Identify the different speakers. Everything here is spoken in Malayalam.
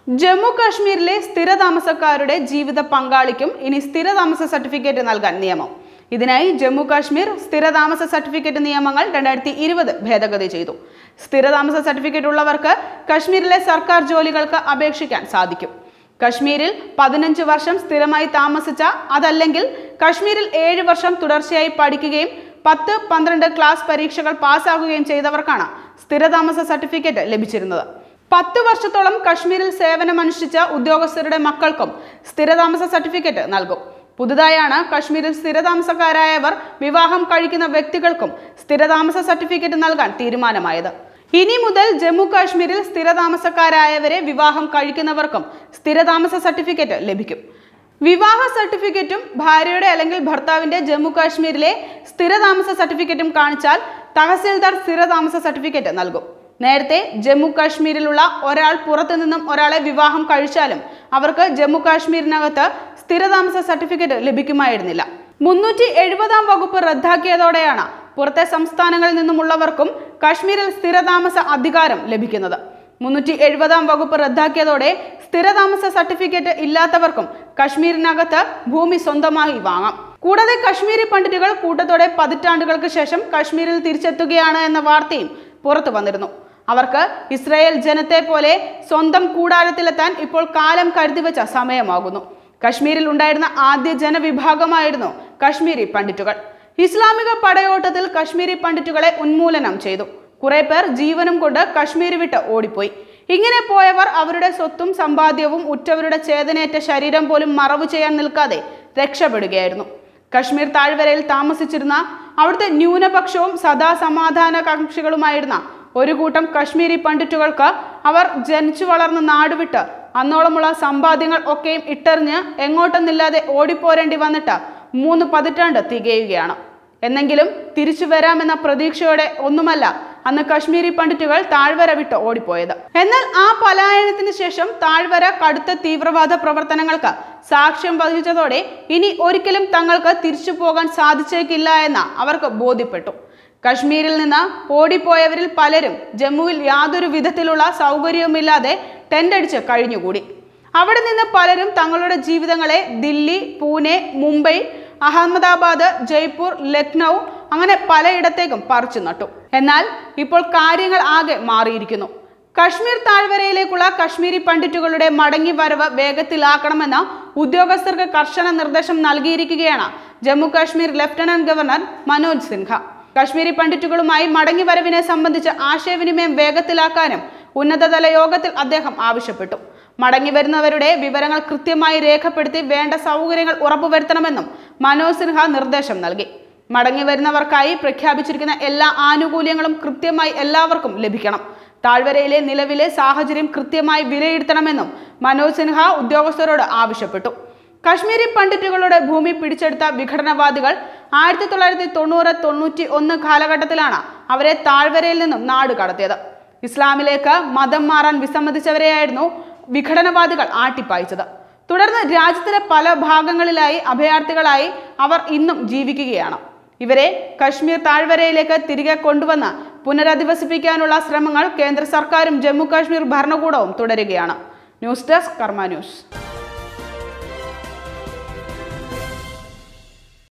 Speaker 1: ജമ്മു കാശ്മീരിലെ സ്ഥിരതാമസക്കാരുടെ ജീവിത പങ്കാളിക്കും ഇനി സ്ഥിരതാമസ സർട്ടിഫിക്കറ്റ് നൽകാൻ നിയമം ഇതിനായി ജമ്മു കാശ്മീർ സ്ഥിരതാമസ സർട്ടിഫിക്കറ്റ് നിയമങ്ങൾ രണ്ടായിരത്തി ഇരുപത് ഭേദഗതി ചെയ്തു സ്ഥിരതാമസ സർട്ടിഫിക്കറ്റ് ഉള്ളവർക്ക് കശ്മീരിലെ സർക്കാർ ജോലികൾക്ക് അപേക്ഷിക്കാൻ സാധിക്കും കശ്മീരിൽ പതിനഞ്ച് വർഷം സ്ഥിരമായി താമസിച്ച അതല്ലെങ്കിൽ കശ്മീരിൽ ഏഴ് വർഷം തുടർച്ചയായി പഠിക്കുകയും പത്ത് പന്ത്രണ്ട് ക്ലാസ് പരീക്ഷകൾ പാസ്സാകുകയും ചെയ്തവർക്കാണ് സ്ഥിരതാമസ സർട്ടിഫിക്കറ്റ് ലഭിച്ചിരുന്നത് പത്ത് വർഷത്തോളം കശ്മീരിൽ സേവനമനുഷ്ഠിച്ച ഉദ്യോഗസ്ഥരുടെ മക്കൾക്കും സ്ഥിരതാമസ സർട്ടിഫിക്കറ്റ് നൽകും പുതുതായാണ് കശ്മീരിൽ സ്ഥിരതാമസക്കാരായവർ വിവാഹം കഴിക്കുന്ന വ്യക്തികൾക്കും സ്ഥിരതാമസ സർട്ടിഫിക്കറ്റ് നൽകാൻ തീരുമാനമായത് ഇനി മുതൽ ജമ്മു കാശ്മീരിൽ സ്ഥിരതാമസക്കാരായവരെ വിവാഹം കഴിക്കുന്നവർക്കും സ്ഥിരതാമസ സർട്ടിഫിക്കറ്റ് ലഭിക്കും വിവാഹ സർട്ടിഫിക്കറ്റും ഭാര്യയുടെ അല്ലെങ്കിൽ ഭർത്താവിന്റെ ജമ്മു കാശ്മീരിലെ സ്ഥിരതാമസ സർട്ടിഫിക്കറ്റും കാണിച്ചാൽ തഹസിൽദാർ സ്ഥിരതാമസ സർട്ടിഫിക്കറ്റ് നൽകും നേരത്തെ ജമ്മു കാശ്മീരിലുള്ള ഒരാൾ പുറത്തു നിന്നും ഒരാളെ വിവാഹം കഴിച്ചാലും അവർക്ക് ജമ്മു കാശ്മീരിനകത്ത് സ്ഥിരതാമസ സർട്ടിഫിക്കറ്റ് ലഭിക്കുമായിരുന്നില്ല മുന്നൂറ്റി എഴുപതാം വകുപ്പ് റദ്ദാക്കിയതോടെയാണ് പുറത്തെ സംസ്ഥാനങ്ങളിൽ നിന്നുമുള്ളവർക്കും കാശ്മീരിൽ സ്ഥിരതാമസ അധികാരം ലഭിക്കുന്നത് മുന്നൂറ്റി എഴുപതാം വകുപ്പ് റദ്ദാക്കിയതോടെ സ്ഥിരതാമസ സർട്ടിഫിക്കറ്റ് ഇല്ലാത്തവർക്കും കശ്മീരിനകത്ത് ഭൂമി സ്വന്തമായി വാങ്ങാം കൂടാതെ കശ്മീരി പണ്ഡിറ്റുകൾ കൂട്ടത്തോടെ പതിറ്റാണ്ടുകൾക്ക് ശേഷം കശ്മീരിൽ തിരിച്ചെത്തുകയാണ് എന്ന വാർത്തയും പുറത്തു വന്നിരുന്നു അവർക്ക് ഇസ്രായേൽ ജനത്തെ പോലെ സ്വന്തം കൂടാരത്തിലെത്താൻ ഇപ്പോൾ കാലം കരുതിവെച്ച സമയമാകുന്നു കശ്മീരിൽ ഉണ്ടായിരുന്ന ആദ്യ ജനവിഭാഗമായിരുന്നു കശ്മീരി പണ്ഡിറ്റുകൾ ഇസ്ലാമിക പടയോട്ടത്തിൽ കശ്മീരി പണ്ഡിറ്റുകളെ ഉന്മൂലനം ചെയ്തു കുറെ പേർ ജീവനും കൊണ്ട് കശ്മീർ വിട്ട് ഓടിപ്പോയി ഇങ്ങനെ പോയവർ അവരുടെ സ്വത്തും സമ്പാദ്യവും ഉറ്റവരുടെ ചേതനേറ്റ ശരീരം പോലും മറവു ചെയ്യാൻ നിൽക്കാതെ രക്ഷപ്പെടുകയായിരുന്നു കശ്മീർ താഴ്വരയിൽ താമസിച്ചിരുന്ന അവിടുത്തെ ന്യൂനപക്ഷവും സദാ സമാധാനകാംക്ഷികളുമായിരുന്ന ഒരു കൂട്ടം കശ്മീരി പണ്ഡിറ്റുകൾക്ക് അവർ ജനിച്ചു വളർന്ന നാടുവിട്ട് അന്നോളമുള്ള സമ്പാദ്യങ്ങൾ ഒക്കെയും ഇട്ടെറിഞ്ഞ് എങ്ങോട്ടെന്നില്ലാതെ ഓടിപ്പോരേണ്ടി വന്നിട്ട് മൂന്ന് പതിറ്റാണ്ട് തികയുകയാണ് എന്നെങ്കിലും തിരിച്ചു വരാമെന്ന പ്രതീക്ഷയോടെ ഒന്നുമല്ല അന്ന് കശ്മീരി പണ്ഡിറ്റുകൾ താഴ്വര വിട്ട് ഓടിപ്പോയത് എന്നാൽ ആ പലായനത്തിന് ശേഷം താഴ്വര കടുത്ത തീവ്രവാദ പ്രവർത്തനങ്ങൾക്ക് സാക്ഷ്യം വഹിച്ചതോടെ ഇനി ഒരിക്കലും തങ്ങൾക്ക് തിരിച്ചു പോകാൻ സാധിച്ചേക്കില്ല എന്ന് അവർക്ക് ബോധ്യപ്പെട്ടു കശ്മീരിൽ നിന്ന് ഓടിപ്പോയവരിൽ പലരും ജമ്മുവിൽ യാതൊരു വിധത്തിലുള്ള സൗകര്യവുമില്ലാതെ ടെൻ്റടിച്ച് കഴിഞ്ഞുകൂടി അവിടെ നിന്ന് പലരും തങ്ങളുടെ ജീവിതങ്ങളെ ദില്ലി പൂനെ മുംബൈ അഹമ്മദാബാദ് ജയ്പൂർ ലക്നൗ അങ്ങനെ പലയിടത്തേക്കും പറിച്ചു നട്ടു എന്നാൽ ഇപ്പോൾ കാര്യങ്ങൾ ആകെ മാറിയിരിക്കുന്നു കശ്മീർ താഴ്വരയിലേക്കുള്ള കശ്മീരി പണ്ഡിറ്റുകളുടെ മടങ്ങി വരവ് വേഗത്തിലാക്കണമെന്ന് ഉദ്യോഗസ്ഥർക്ക് കർശന നിർദ്ദേശം നൽകിയിരിക്കുകയാണ് ജമ്മു കാശ്മീർ ലഫ്റ്റനന്റ് ഗവർണർ മനോജ് സിൻഹ കശ്മീരി പണ്ഡിറ്റുകളുമായി മടങ്ങി വരവിനെ സംബന്ധിച്ച് ആശയവിനിമയം വേഗത്തിലാക്കാനും ഉന്നതതല യോഗത്തിൽ അദ്ദേഹം ആവശ്യപ്പെട്ടു മടങ്ങി വരുന്നവരുടെ വിവരങ്ങൾ കൃത്യമായി രേഖപ്പെടുത്തി വേണ്ട സൗകര്യങ്ങൾ ഉറപ്പുവരുത്തണമെന്നും മനോജ് സിൻഹ നിർദ്ദേശം നൽകി മടങ്ങി വരുന്നവർക്കായി പ്രഖ്യാപിച്ചിരിക്കുന്ന എല്ലാ ആനുകൂല്യങ്ങളും കൃത്യമായി എല്ലാവർക്കും ലഭിക്കണം താഴ്വരയിലെ നിലവിലെ സാഹചര്യം കൃത്യമായി വിലയിരുത്തണമെന്നും മനോജ് സിൻഹ ഉദ്യോഗസ്ഥരോട് ആവശ്യപ്പെട്ടു കശ്മീരി പണ്ഡിറ്റുകളുടെ ഭൂമി പിടിച്ചെടുത്ത വിഘടനവാദികൾ ആയിരത്തി തൊള്ളായിരത്തി തൊണ്ണൂറ് തൊണ്ണൂറ്റി ഒന്ന് കാലഘട്ടത്തിലാണ് അവരെ താഴ്വരയിൽ നിന്നും നാട് കടത്തിയത് ഇസ്ലാമിലേക്ക് മതം മാറാൻ വിസമ്മതിച്ചവരെയായിരുന്നു വിഘടനവാദികൾ ആട്ടിപ്പായിച്ചത് തുടർന്ന് രാജ്യത്തിലെ പല ഭാഗങ്ങളിലായി അഭയാർത്ഥികളായി അവർ ഇന്നും ജീവിക്കുകയാണ് ഇവരെ കശ്മീർ താഴ്വരയിലേക്ക് തിരികെ കൊണ്ടുവന്ന് പുനരധിവസിപ്പിക്കാനുള്ള ശ്രമങ്ങൾ കേന്ദ്ര സർക്കാരും ജമ്മു കാശ്മീർ ഭരണകൂടവും തുടരുകയാണ് ന്യൂസ് ഡെസ്ക് കർമ്മ ന്യൂസ്